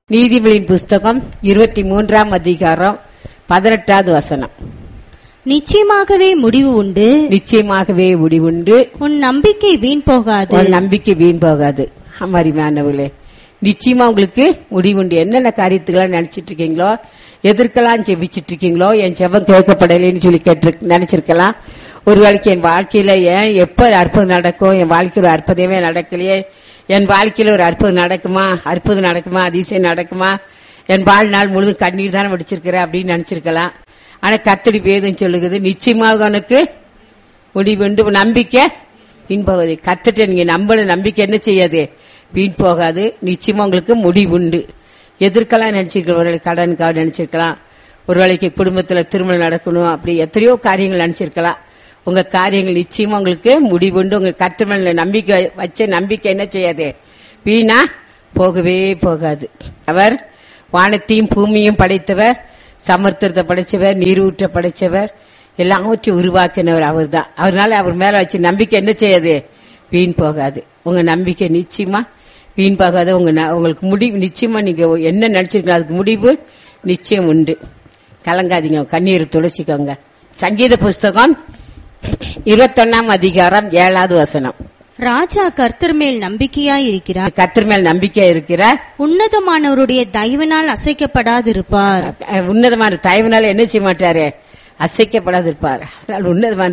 நீதிபதியின் புஸ்தகம் இருபத்தி மூன்றாம் அதிகாரம் பதினெட்டாவது வசனம் நிச்சயமாகவே முடிவு உண்டு நிச்சயமாகவே முடிவுண்டு உன் நம்பிக்கை வீண் போகாது ஒரு நம்பிக்கை வீண் போகாது அம்மாரிமானவர்களே நிச்சயமா உங்களுக்கு முடிவுண்டு என்னென்ன காரியத்துக்கெல்லாம் நினைச்சிட்டு இருக்கீங்களோ எதற்கெல்லாம் ஜெபிச்சிட்டு இருக்கீங்களோ என் ஜெபம் கேட்கப்படலைன்னு சொல்லி கேட்டு நினைச்சிருக்கலாம் ஒரு வேளைக்கு என் வாழ்க்கையில ஏன் எப்ப அற்புதம் நடக்கும் என் வாழ்க்கையில் ஒரு அற்புதமே நடக்கலையே என் வாழ்க்கையில ஒரு அற்புதம் நடக்குமா அற்புதம் நடக்குமா அதிசயம் நடக்குமா என் வாழ்நாள் முழுதும் கண்ணீர் தானே வடிச்சிருக்கிறேன் அப்படின்னு நினைச்சிருக்கலாம் ஆனா கத்தடி வேதம் சொல்லுகிறது நிச்சயமாக உனக்கு முடிவுண்டு நம்பிக்கை வீண் போகாது கத்துட்டு நீங்க நம்பல நம்பிக்கை என்ன செய்யாது வீண் போகாது நிச்சயமா உங்களுக்கு முடிவுண்டு எதிர்க்கலாம் நினைச்சிருக்கலாம் ஒரு கடனுக்காக நினைச்சிருக்கலாம் ஒரு வேளைக்கு குடும்பத்துல திருமணம் நடக்கணும் அப்படி எத்தனையோ காரியங்கள் நினைச்சிருக்கலாம் உங்க காரியங்கள் நிச்சயமா உங்களுக்கு முடிவுண்டு உங்க கத்திரமல நம்பிக்கை வச்ச நம்பிக்கை என்ன செய்யாது வீணா போகவே போகாது அவர் வானத்தையும் பூமியும் படைத்தவர் சமுத்திரத்தை படைச்சவர் நீரூற்ற படைச்சவர் எல்லாவற்றையும் உருவாக்கினவர் அவர் தான் அவர்னால அவர் மேல வச்சு நம்பிக்கை என்ன செய்யாது வீண் போகாது உங்க நம்பிக்கை நிச்சயமா வீண் போகாது உங்க ந- உங்களுக்கு முடிவு நிச்சயமா நீங்க என்ன நினைச்சிருக்கீங்க அதுக்கு முடிவு நிச்சயம் உண்டு கலங்காதீங்க கண்ணீர் துளைச்சிக்கோங்க சங்கீத புஸ்தகம் இருபத்தொன்னாம் அதிகாரம் ஏழாவது வசனம் ராஜா கர்த்தர் மேல் நம்பிக்கையாய் இருக்கிறார் கத்தர் மேல் நம்பிக்கை இருக்கிற உன்னதமானவருடைய தயவினால் அசைக்கப்படாதிருப்பார் உன்னதமான தயவுனால என்ன செய்ய மாட்டாரு அசைக்கப்படாது இருப்பார் அதனால் உன்னதமான